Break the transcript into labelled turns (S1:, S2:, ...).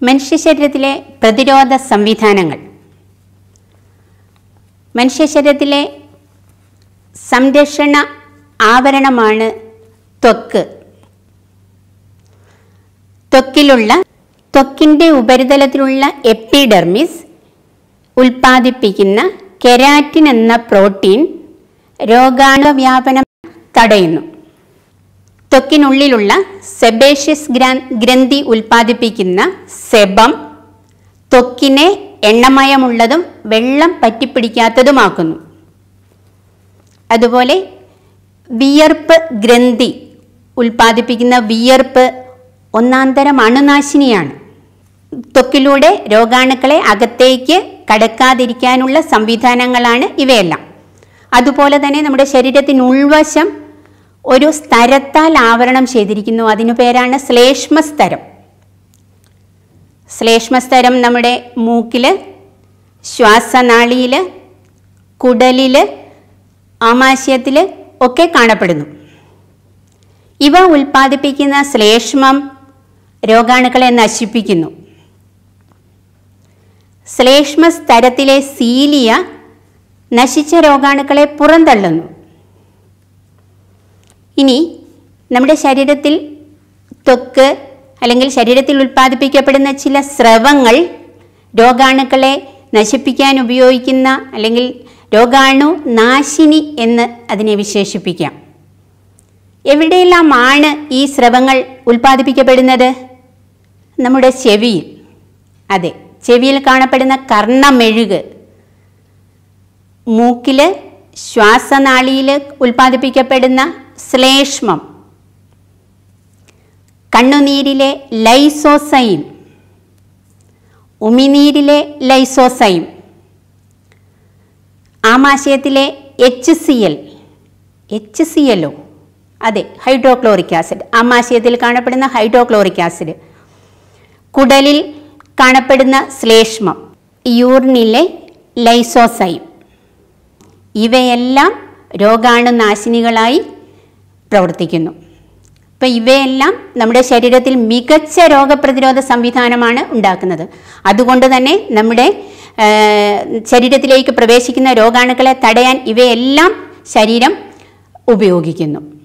S1: മനുഷ്യ ശരീരത്തിലെ പ്രതിരോധ സംവിധാനങ്ങൾ മനുഷ്യ ശരീരത്തിലെ സംരക്ഷണ ആവരണമാണ് ത്വക്ക് ത്വക്കിലുള്ള ത്വക്കിൻ്റെ ഉപരിതലത്തിലുള്ള എപ്പിഡെർമിസ് ഉൽപ്പാദിപ്പിക്കുന്ന കെരാറ്റിൻ എന്ന പ്രോട്ടീൻ രോഗാണുവ്യാപനം തടയുന്നു ത്വക്കിനുള്ളിലുള്ള സെബേഷ്യസ് ഗ്രാ ഗ്രന്ഥി ഉൽപ്പാദിപ്പിക്കുന്ന സെബം ത്വക്കിനെ എണ്ണമയമുള്ളതും വെള്ളം പറ്റിപ്പിടിക്കാത്തതുമാക്കുന്നു അതുപോലെ വിയർപ്പ് ഗ്രന്ഥി ഉൽപ്പാദിപ്പിക്കുന്ന വിയർപ്പ് ഒന്നാന്തരം അണുനാശിനിയാണ് ത്വക്കിലൂടെ രോഗാണുക്കളെ അകത്തേക്ക് കടക്കാതിരിക്കാനുള്ള സംവിധാനങ്ങളാണ് ഇവയെല്ലാം അതുപോലെ തന്നെ നമ്മുടെ ശരീരത്തിന് ഉൾവശം ഒരു സ്തരത്താൽ ആവരണം ചെയ്തിരിക്കുന്നു അതിനു പേരാണ് ശ്ലേഷ്മസ്തരം ശ്ലേഷ്മസ്തരം നമ്മുടെ മൂക്കിൽ ശ്വാസനാളിയിൽ കുടലിൽ ആമാശയത്തിൽ ഒക്കെ കാണപ്പെടുന്നു ഇവ ഉൽപ്പാദിപ്പിക്കുന്ന ശ്ലേഷ്മം രോഗാണുക്കളെ നശിപ്പിക്കുന്നു ശ്ലേഷ്മസ്തരത്തിലെ സീലിയ നശിച്ച രോഗാണുക്കളെ പുറന്തള്ളുന്നു ഇനി നമ്മുടെ ശരീരത്തിൽ ത്വക്ക് അല്ലെങ്കിൽ ശരീരത്തിൽ ഉൽപ്പാദിപ്പിക്കപ്പെടുന്ന ചില സ്രവങ്ങൾ രോഗാണുക്കളെ നശിപ്പിക്കാൻ ഉപയോഗിക്കുന്ന അല്ലെങ്കിൽ രോഗാണു നാശിനി എന്ന് അതിനെ വിശേഷിപ്പിക്കാം എവിടെയെല്ലാമാണ് ഈ സ്രവങ്ങൾ ഉൽപ്പാദിപ്പിക്കപ്പെടുന്നത് നമ്മുടെ ചെവിയിൽ അതെ ചെവിയിൽ കാണപ്പെടുന്ന കർണമെഴുക് മൂക്കിൽ ശ്വാസനാളിയിൽ ഉൽപ്പാദിപ്പിക്കപ്പെടുന്ന ശ്ലേഷ്മം കണ്ണുനീരിലെ ലൈസോസൈം ഉമിനീരിലെ ലൈസോസൈം ആമാശയത്തിലെ H C L H C എല്ലോ അതെ ഹൈഡ്രോക്ലോറിക് ആസിഡ് ആമാശയത്തിൽ കാണപ്പെടുന്ന ഹൈഡ്രോക്ലോറിക് ആസിഡ് കുടലിൽ കാണപ്പെടുന്ന ശ്ലേഷ്മം യൂറിനിലെ ലൈസോസൈം ഇവയെല്ലാം രോഗാണുനാശിനികളായി പ്രവർത്തിക്കുന്നു അപ്പോൾ ഇവയെല്ലാം നമ്മുടെ ശരീരത്തിൽ മികച്ച രോഗപ്രതിരോധ സംവിധാനമാണ് ഉണ്ടാക്കുന്നത് അതുകൊണ്ട് തന്നെ നമ്മുടെ ആ, ശരീരത്തിലേക്ക് പ്രവേശിക്കുന്ന രോഗാണുക്കളെ തടയാൻ ഇവയെല്ലാം ശരീരം ഉപയോഗിക്കുന്നു